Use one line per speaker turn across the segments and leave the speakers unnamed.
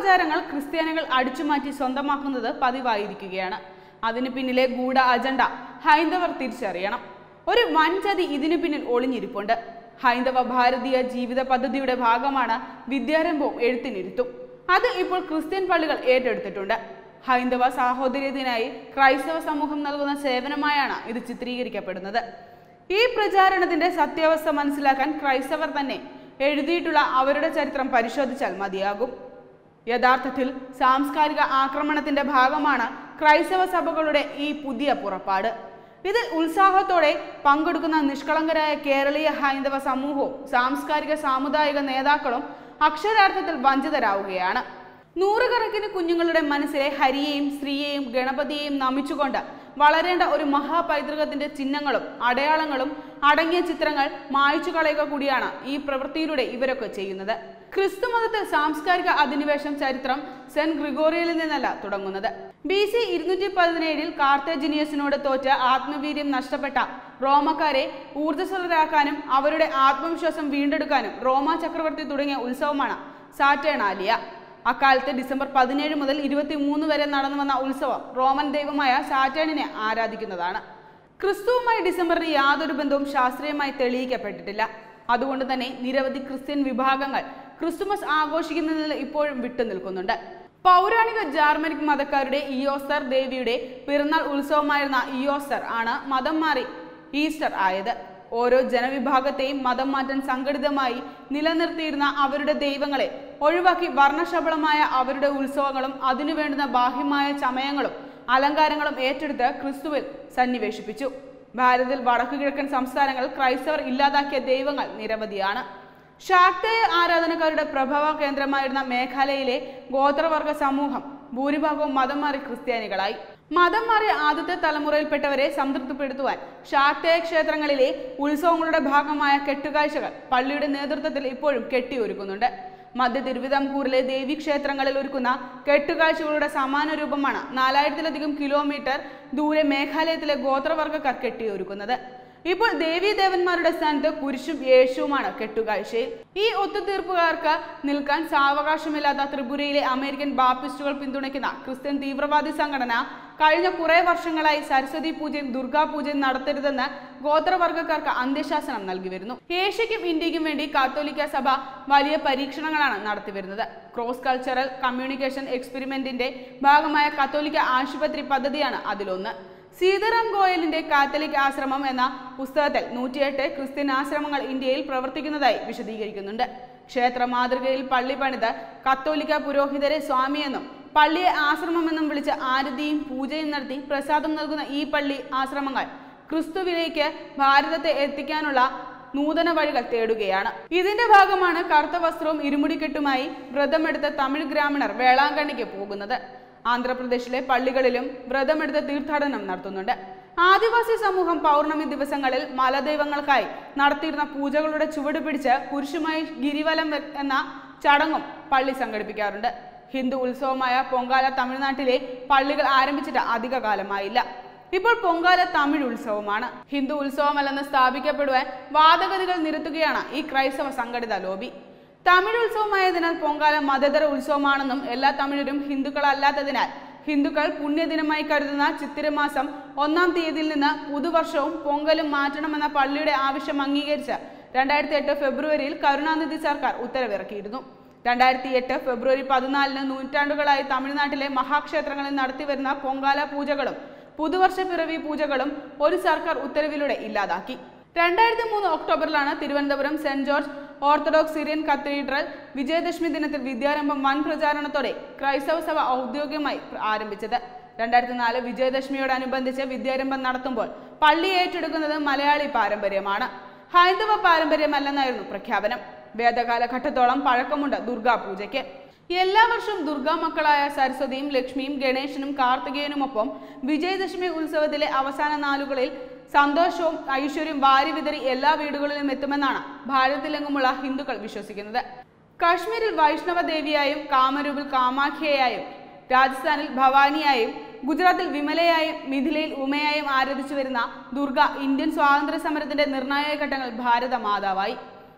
ആചാരങ്ങൾ ക്രിസ്ത്യാനികൾ അടിച്ചുമാറ്റി സ്വന്തമാക്കുന്നത് പതിവായിരിക്കുകയാണ് അതിനു പിന്നിലെ ഗൂഢ അജണ്ട ഹൈന്ദവർ തിരിച്ചറിയണം ഒരു വൻചതി ഇതിനു പിന്നിൽ ഒളിഞ്ഞിരിപ്പുണ്ട് ഹൈന്ദവ ഭാരതീയ ജീവിത പദ്ധതിയുടെ ഭാഗമാണ് വിദ്യാരംഭവും എഴുത്തിനിരുത്തും അത് ഇപ്പോൾ ക്രിസ്ത്യൻ പള്ളികൾ ഏറ്റെടുത്തിട്ടുണ്ട് ഹൈന്ദവ സാഹോദര്യത്തിനായി ക്രൈസ്തവ സമൂഹം നൽകുന്ന സേവനമായാണ് ഇത് ചിത്രീകരിക്കപ്പെടുന്നത് ഈ പ്രചാരണത്തിന്റെ സത്യാവസ്ഥ മനസ്സിലാക്കാൻ ക്രൈസ്തവർ തന്നെ എഴുതിയിട്ടുള്ള അവരുടെ ചരിത്രം പരിശോധിച്ചാൽ മതിയാകും യഥാർത്ഥത്തിൽ സാംസ്കാരിക ആക്രമണത്തിന്റെ ഭാഗമാണ് ക്രൈസ്തവ സഭകളുടെ ഈ പുതിയ പുറപ്പാട് ഇതിൽ ഉത്സാഹത്തോടെ പങ്കെടുക്കുന്ന നിഷ്കളങ്കരായ കേരളീയ ഹൈന്ദവ സമൂഹവും സാംസ്കാരിക സാമുദായിക നേതാക്കളും അക്ഷരാർത്ഥത്തിൽ വഞ്ചിതരാവുകയാണ് നൂറുകണക്കിന് കുഞ്ഞുങ്ങളുടെ മനസ്സിലെ ഹരിയെയും സ്ത്രീയെയും ഗണപതിയെയും നമിച്ചുകൊണ്ട് വളരേണ്ട ഒരു മഹാപൈതൃകത്തിന്റെ ചിഹ്നങ്ങളും അടയാളങ്ങളും അടങ്ങിയ ചിത്രങ്ങൾ മായ്ച്ചു കളയുക കൂടിയാണ് ഈ പ്രവൃത്തിയിലൂടെ ഇവരൊക്കെ ചെയ്യുന്നത് ക്രിസ്തു മതത്തിൽ സാംസ്കാരിക അധിനിവേശം ചരിത്രം സെന്റ് ഗ്രിഗോറിയലിൽ നിന്നല്ല തുടങ്ങുന്നത് ബി സി ഇരുന്നൂറ്റി പതിനേഴിൽ കാർത്തേജിനിയസിനോട് തോറ്റ ആത്മവീര്യം നഷ്ടപ്പെട്ട റോമക്കാരെ ഊർജ്ജസ്വലരാക്കാനും അവരുടെ ആത്മവിശ്വാസം വീണ്ടെടുക്കാനും റോമ ചക്രവർത്തി തുടങ്ങിയ ഉത്സവമാണ് സാറ്റേണാലിയ അക്കാലത്ത് ഡിസംബർ പതിനേഴ് മുതൽ ഇരുപത്തി മൂന്ന് വരെ നടന്നു വന്ന ഉത്സവം റോമൻ ദൈവമായ സാറ്റേണിനെ ആരാധിക്കുന്നതാണ് ക്രിസ്തുവുമായി ഡിസംബറിന് യാതൊരു ബന്ധവും ശാസ്ത്രീയമായി തെളിയിക്കപ്പെട്ടിട്ടില്ല അതുകൊണ്ട് തന്നെ നിരവധി ക്രിസ്ത്യൻ വിഭാഗങ്ങൾ ക്രിസ്തുമസ് ആഘോഷിക്കുന്നതിൽ ഇപ്പോഴും വിട്ടുനിൽക്കുന്നുണ്ട് പൗരാണിക ജാർമനിക് മതക്കാരുടെ ഇയോസർ ദേവിയുടെ പിറന്നാൾ ഉത്സവമായിരുന്ന ഇയോസർ ആണ് മതം മാറി ഈസ്റ്റർ ആയത് ഓരോ ജനവിഭാഗത്തെയും മതം മാറ്റാൻ സംഘടിതമായി നിലനിർത്തിയിരുന്ന അവരുടെ ദൈവങ്ങളെ ഒഴിവാക്കി വർണ്ണശബളമായ അവരുടെ ഉത്സവങ്ങളും അതിനു വേണ്ടുന്ന ബാഹ്യമായ ചമയങ്ങളും അലങ്കാരങ്ങളും ഏറ്റെടുത്ത് ക്രിസ്തുവിൽ സന്നിവേശിപ്പിച്ചു ഭാരതത്തിൽ വടക്കുകിഴക്കൻ സംസ്ഥാനങ്ങൾ ക്രൈസ്തവർ ഇല്ലാതാക്കിയ ദൈവങ്ങൾ നിരവധിയാണ് ശാക്തേയ ആരാധനക്കാരുടെ പ്രഭവ കേന്ദ്രമായിരുന്ന മേഘാലയയിലെ ഗോത്രവർഗ സമൂഹം ഭൂരിഭാഗവും മതം മാറി ക്രിസ്ത്യാനികളായി മതം മാറിയ ആദ്യത്തെ തലമുറയിൽപ്പെട്ടവരെ സംതൃപ്തിപ്പെടുത്തുവാൻ ശാക്തേയ ക്ഷേത്രങ്ങളിലെ ഉത്സവങ്ങളുടെ ഭാഗമായ കെട്ടുകാഴ്ചകൾ പള്ളിയുടെ നേതൃത്വത്തിൽ ഇപ്പോഴും കെട്ടിയൊരുക്കുന്നുണ്ട് മധ്യ തിരുവിതാംകൂറിലെ ദേവീക്ഷേത്രങ്ങളിൽ ഒരുക്കുന്ന കെട്ടുകാഴ്ചകളുടെ സമാന രൂപമാണ് നാലായിരത്തിലധികം കിലോമീറ്റർ ദൂരെ മേഘാലയത്തിലെ ഗോത്രവർഗ്ഗക്കാർ കെട്ടിയൊരുക്കുന്നത് ഇപ്പോൾ ദേവീ ദേവന്മാരുടെ സ്ഥാനത്ത് കുരിശും യേശുവുമാണ് കെട്ടുകാഴ്ചയിൽ ഈ ഒത്തുതീർപ്പുകാർക്ക് നിൽക്കാൻ സാവകാശമില്ലാത്ത ത്രിപുരയിലെ അമേരിക്കൻ ബാപ്പിസ്റ്റുകൾ പിന്തുണയ്ക്കുന്ന ക്രിസ്ത്യൻ തീവ്രവാദി സംഘടന കഴിഞ്ഞ കുറെ വർഷങ്ങളായി സരസ്വതി പൂജയും ദുർഗാ പൂജയും നടത്തരുതെന്ന് ഗോത്രവർഗ്ഗക്കാർക്ക് അന്ത്യശാസനം നൽകി വരുന്നു ഏഷ്യയ്ക്കും ഇന്ത്യക്കും വേണ്ടി കാത്തോലിക്ക സഭ വലിയ പരീക്ഷണങ്ങളാണ് നടത്തിവരുന്നത് ക്രോസ് കൾച്ചറൽ കമ്മ്യൂണിക്കേഷൻ എക്സ്പെരിമെന്റിന്റെ ഭാഗമായ കത്തോലിക്ക ആശുപത്രി പദ്ധതിയാണ് അതിലൊന്ന് സീതാറാം ഗോയലിന്റെ കാത്തലിക് ആശ്രമം എന്ന പുസ്തകത്തിൽ നൂറ്റിയെട്ട് ക്രിസ്ത്യൻ ആശ്രമങ്ങൾ ഇന്ത്യയിൽ പ്രവർത്തിക്കുന്നതായി വിശദീകരിക്കുന്നുണ്ട് ക്ഷേത്ര മാതൃകയിൽ പള്ളി പണിത് കത്തോലിക്ക പുരോഹിതരെ സ്വാമിയെന്നും പള്ളിയെ ആശ്രമമെന്നും വിളിച്ച് ആരതിയും പൂജയും നടത്തി പ്രസാദം നൽകുന്ന ഈ പള്ളി ആശ്രമങ്ങൾ ക്രിസ്തുവിലേക്ക് ഭാരതത്തെ എത്തിക്കാനുള്ള നൂതന വഴികൾ തേടുകയാണ് ഇതിന്റെ ഭാഗമാണ് കറുത്ത വസ്ത്രവും ഇരുമുടിക്കെട്ടുമായി വ്രതമെടുത്ത തമിഴ് ഗ്രാമീണർ വേളാങ്കണ്ണിക്ക് പോകുന്നത് ആന്ധ്രാപ്രദേശിലെ പള്ളികളിലും വ്രതമെടുത്ത് തീർത്ഥാടനം നടത്തുന്നുണ്ട് ആദിവാസി സമൂഹം പൗർണമി ദിവസങ്ങളിൽ മലദൈവങ്ങൾക്കായി നടത്തിയിരുന്ന പൂജകളുടെ ചുവട് പിടിച്ച് കുരിശുമായി ഗിരിവലം വെ- എന്ന ചടങ്ങും പള്ളി സംഘടിപ്പിക്കാറുണ്ട് ഹിന്ദു ഉത്സവമായ പൊങ്കാല തമിഴ്നാട്ടിലെ പള്ളികൾ ആരംഭിച്ചിട്ട് അധിക കാലമായില്ല ഇപ്പോൾ പൊങ്കാല തമിഴ് ഉത്സവമാണ് ഹിന്ദു ഉത്സവമല്ലെന്ന് സ്ഥാപിക്കപ്പെടുവാൻ വാദഗതികൾ നിരത്തുകയാണ് ഈ ക്രൈസ്തവ സംഘടിത ലോബി തമിഴ് ഉത്സവമായതിനാൽ പൊങ്കാല മതേതര ഉത്സവമാണെന്നും എല്ലാ തമിഴരും ഹിന്ദുക്കളല്ലാത്തതിനാൽ ഹിന്ദുക്കൾ പുണ്യദിനമായി കരുതുന്ന ചിത്തിര മാസം ഒന്നാം തീയതിയിൽ നിന്ന് പുതുവർഷവും പൊങ്കലും മാറ്റണമെന്ന പള്ളിയുടെ ആവശ്യം അംഗീകരിച്ച് രണ്ടായിരത്തി എട്ട് ഫെബ്രുവരിയിൽ കരുണാനിധി സർക്കാർ ഉത്തരവിറക്കിയിരുന്നു രണ്ടായിരത്തി എട്ട് ഫെബ്രുവരി പതിനാലിന് നൂറ്റാണ്ടുകളായി തമിഴ്നാട്ടിലെ മഹാക്ഷേത്രങ്ങളിൽ നടത്തിവരുന്ന പൊങ്കാല പൂജകളും പുതുവർഷ പിറവി പൂജകളും ഒരു സർക്കാർ ഉത്തരവിലൂടെ ഇല്ലാതാക്കി രണ്ടായിരത്തി മൂന്ന് ഒക്ടോബറിലാണ് Thiruvananthapuram saint George Orthodox Syrian cathedral Vijayadashami ദിനത്തിൽ വിദ്യാരംഭം വൻ പ്രചാരണത്തോടെ ക്രൈസ്തവ സഭ ഔദ്യോഗികമായി ആരംഭിച്ചത് രണ്ടായിരത്തി നാല് വിജയദശമിയോടനുബന്ധിച്ച് വിദ്യാരംഭം നടത്തുമ്പോൾ പള്ളി ഏറ്റെടുക്കുന്നത് മലയാളി പാരമ്പര്യമാണ് ഹൈന്ദവ പാരമ്പര്യമല്ലെന്നായിരുന്നു പ്രഖ്യാപനം വേദകാലഘട്ടത്തോളം പഴക്കമുണ്ട് ദുർഗാ പൂജയ്ക്ക് എല്ലാ വർഷവും ദുർഗാ മക്കളായ സരസ്വതിയും ലക്ഷ്മിയും ഗണേശനും കാർത്തികേയനുമൊപ്പം വിജയദശമി ഉത്സവത്തിലെ അവസാന നാളുകളിൽ സന്തോഷവും ഐശ്വര്യവും വാരി വിതറി എല്ലാ വീടുകളിലും എത്തുമെന്നാണ് ഭാരതത്തിലെങ്ങുമുള്ള ഹിന്ദുക്കൾ വിശ്വസിക്കുന്നത് കാശ്മീരിൽ വൈഷ്ണവ ദേവിയായും കാമരൂപിൽ കാമാഖ്യയായും രാജസ്ഥാനിൽ ഭവാനിയായും ഗുജറാത്തിൽ വിമലയായും മിഥിലയിൽ ഉമയായും ആരാധിച്ചു വരുന്ന ദുർഗ ഇന്ത്യൻ സ്വാതന്ത്ര്യ സമരത്തിന്റെ നിർണായക ഘട്ടങ്ങൾ ഭാരത മാതാവായി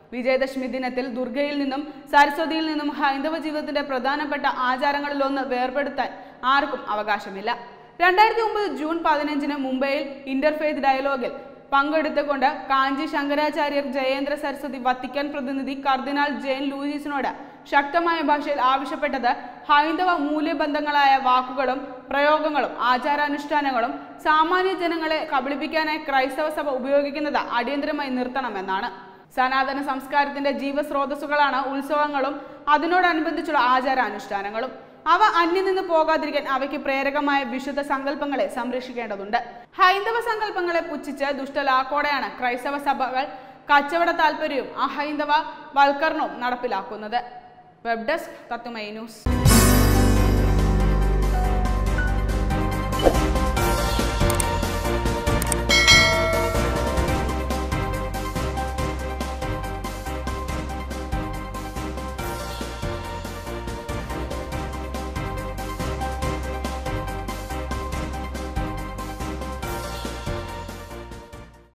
വിജയദശമി ദിനത്തിൽ ദുർഗയിൽ നിന്നും സരസ്വതിയിൽ നിന്നും ഹൈന്ദവ ജീവിതത്തിന്റെ പ്രധാനപ്പെട്ട ആചാരങ്ങളിലൊന്ന് വേർപെടുത്താൻ ആർക്കും അവകാശമില്ല രണ്ടായിരത്തി ഒമ്പത് ജൂൺ പതിനഞ്ചിന് മുംബൈയിൽ ഇന്റർഫെയ്ത്ത് ഡയലോഗിൽ പങ്കെടുത്തുകൊണ്ട് കാഞ്ചി ശങ്കരാചാര്യർ ജയേന്ദ്ര സരസ്വതി വത്തിക്കാൻ പ്രതിനിധി കർദിനാൾ ജെയിൻ ലൂയിസിനോട് ശക്തമായ ഭാഷയിൽ ആവശ്യപ്പെട്ടത് ഹൈന്ദവ മൂല്യബന്ധങ്ങളായ വാക്കുകളും പ്രയോഗങ്ങളും ആചാരാനുഷ്ഠാനങ്ങളും സാമാന്യ ജനങ്ങളെ കബളിപ്പിക്കാനായി ക്രൈസ്തവ സഭ ഉപയോഗിക്കുന്നത് അടിയന്തരമായി നിർത്തണമെന്നാണ് സനാതന സംസ്കാരത്തിന്റെ ജീവസ്രോതസ്സുകളാണ് ഉത്സവങ്ങളും അതിനോടനുബന്ധിച്ചുള്ള ആചാരാനുഷ്ഠാനങ്ങളും അവ അന്യം നിന്ന് പോകാതിരിക്കാൻ അവയ്ക്ക് പ്രേരകമായ വിശുദ്ധ സങ്കല്പങ്ങളെ സംരക്ഷിക്കേണ്ടതുണ്ട് ഹൈന്ദവ സങ്കല്പങ്ങളെ പുച്ഛിച്ച് ദുഷ്ടലാക്കോടെയാണ് ക്രൈസ്തവ സഭകൾ കച്ചവട താല്പര്യവും അഹൈന്ദവ വൽക്കരണവും നടപ്പിലാക്കുന്നത് വെബ് ഡെസ്ക് തത്തുമൈ ന്യൂസ്